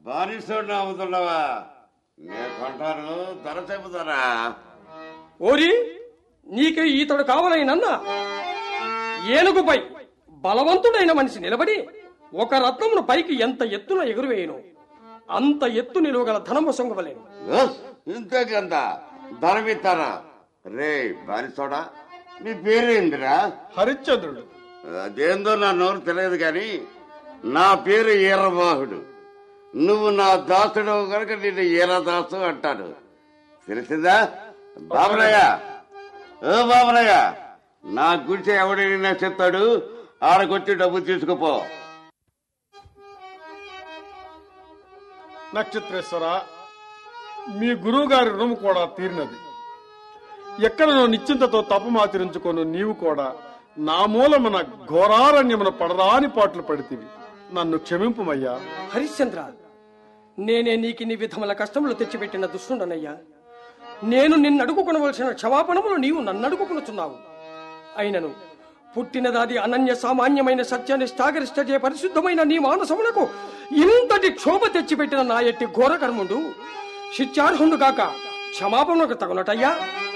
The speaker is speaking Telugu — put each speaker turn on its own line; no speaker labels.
బానిసోడిని అమ్ముతున్నావా నేను కొంటాను ధర చెబుతారా
ఓరి నీకు ఈతడు కావాలైనన్నా ఏనుగుపై బలవంతుడైన మనిషి నిలబడి ఒక రత్నమును పైకి ఎంత ఎత్తున ఎగురువేయను అంత ఎత్తు నిలువగల ధనము సొంగవలేను
ఉస్, ఇంతకంత ధరమిస్తారా రే బానిసోడా నీ పేరేందిరా
హరిశ్చంద్రుడు
అదేందో నా నోరు తెలియదు కానీ నా పేరు ఈరబాహుడు నువ్వు నా దాసుడు కనుక నేను ఈరదాసు అంటాడు తెలిసిందా బాబరయ్య ఓ బాబరయ్య నా గుడిసె ఎవడైనా చెప్తాడు ఆడకొచ్చి డబ్బు తీసుకుపో
నక్షత్రేశ్వర మీ గురువు గారి రుణము కూడా తీరినది ఎక్కడనో నిశ్చింతతో తపమాచరించుకొను నీవు కూడా నా మూలమున ఘోరారణ్యమున పడరాని పాటలు పడితివి నన్ను క్షమింపుమయ్యా
హరిశ్చంద్ర నేనే నీకిన్ని విధముల కష్టములు తెచ్చిపెట్టిన దుష్టుడనయ్యా నేను నిన్ను అడుగుకొనవలసిన క్షమాపణములు నీవు నన్ను అడుగుకొనుచున్నావు అయినను పుట్టినదాది అనన్య సామాన్యమైన సత్యనిష్టాగరిష్టే పరిశుద్ధమైన నీ మానసములకు ఇంతటి క్షోభ తెచ్చిపెట్టిన నా ఎట్టి ఘోర కర్ముడు శిత్యార్హుండు కాక క్షమాపణకు తగునటయ్యా